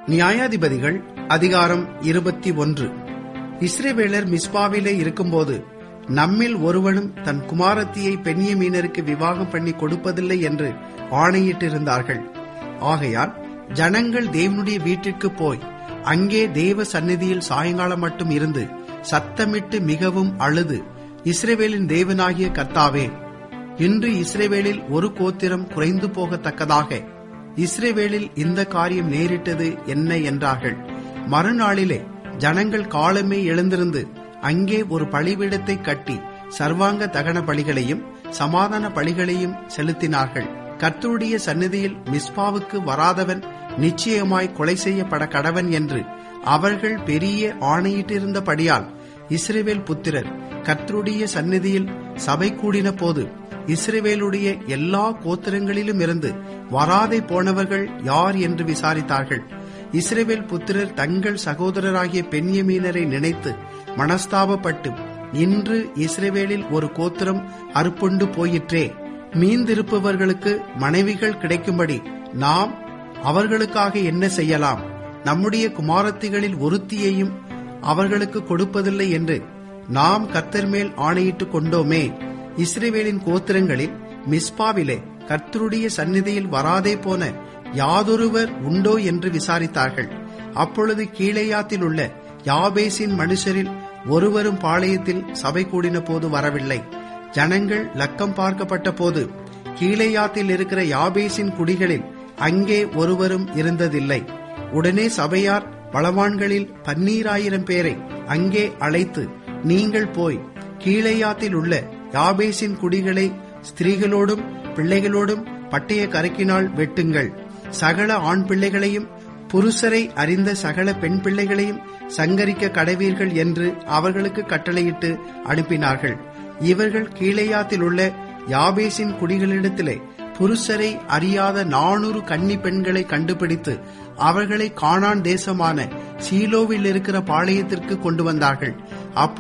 நியாயாதிபதிகள் அதிகாரம் இருபத்தி ஒன்று இஸ்ரேவேலர் மிஸ்பாவிலே இருக்கும்போது நம்மில் ஒருவனும் தன் குமாரத்தியை பெண்ணியமீனருக்கு விவாகம் பண்ணி கொடுப்பதில்லை என்று ஆணையிட்டிருந்தார்கள் ஆகையால் ஜனங்கள் தேவனுடைய வீட்டிற்கு போய் அங்கே தேவ சந்நிதியில் சாயங்காலம் மட்டும் இருந்து சத்தமிட்டு மிகவும் அழுது இஸ்ரேவேலின் தேவனாகிய கர்த்தாவே இன்று இஸ்ரேவேலில் ஒரு கோத்திரம் குறைந்து போகத்தக்கதாக இஸ்ரேவேலில் இந்த காரியம் நேரிட்டது என்ன என்றார்கள் மறுநாளிலே ஜனங்கள் காலமே எழுந்திருந்து அங்கே ஒரு பலிபீடத்தை கட்டி சர்வாங்க தகன பலிகளையும் சமாதான பலிகளையும் செலுத்தினார்கள் கர்த்தருடைய சந்நிதியில் மிஸ்பாவுக்கு வராதவன் நிச்சயமாய் கொலை செய்யப்பட கடவன் என்று அவர்கள் பெரிய ஆணையிட்டிருந்தபடியால் இஸ்ரேவேல் புத்திரர் கர்த்தருடைய சந்நிதியில் சபை கூடின போது இஸ்ரேவேலுடைய எல்லா கோத்திரங்களிலும் இருந்து வராதே போனவர்கள் யார் என்று விசாரித்தார்கள் இஸ்ரேவேல் புத்திரர் தங்கள் சகோதரராகிய பெண்யமீனரை நினைத்து மனஸ்தாபப்பட்டு இன்று இஸ்ரேவேலில் ஒரு கோத்திரம் அறுப்புண்டு போயிற்றே மீந்திருப்பவர்களுக்கு மனைவிகள் கிடைக்கும்படி நாம் அவர்களுக்காக என்ன செய்யலாம் நம்முடைய குமாரத்திகளில் ஒருத்தியையும் அவர்களுக்கு கொடுப்பதில்லை என்று நாம் கர்த்தர் மேல் ஆணையிட்டுக் கொண்டோமே இஸ்ரேவேலின் கோத்திரங்களில் மிஸ்பாவிலே கர்த்தருடைய சந்நிதியில் வராதே போன யாதொருவர் உண்டோ என்று விசாரித்தார்கள் அப்பொழுது கீழேயாத்தில் உள்ள யாபேசின் மனுஷரில் ஒருவரும் பாளையத்தில் சபை கூடின போது வரவில்லை ஜனங்கள் லக்கம் பார்க்கப்பட்ட போது கீழேயாத்தில் இருக்கிற யாபேசின் குடிகளில் அங்கே ஒருவரும் இருந்ததில்லை உடனே சபையார் பலவான்களில் பன்னீராயிரம் பேரை அங்கே அழைத்து நீங்கள் போய் கீழேயாத்தில் உள்ள யாபேசின் குடிகளை ஸ்திரீகளோடும் பிள்ளைகளோடும் பட்டய கரக்கினால் வெட்டுங்கள் சகல ஆண் பிள்ளைகளையும் புருஷரை அறிந்த சகல பெண் பிள்ளைகளையும் சங்கரிக்க கடவீர்கள் என்று அவர்களுக்கு கட்டளையிட்டு அனுப்பினார்கள் இவர்கள் கீழேயாத்தில் உள்ள யாபேசின் குடிகளிடத்திலே புருஷரை அறியாத நானூறு கன்னி பெண்களை கண்டுபிடித்து அவர்களை காணான் தேசமான சீலோவில் இருக்கிற பாளையத்திற்கு கொண்டு வந்தார்கள்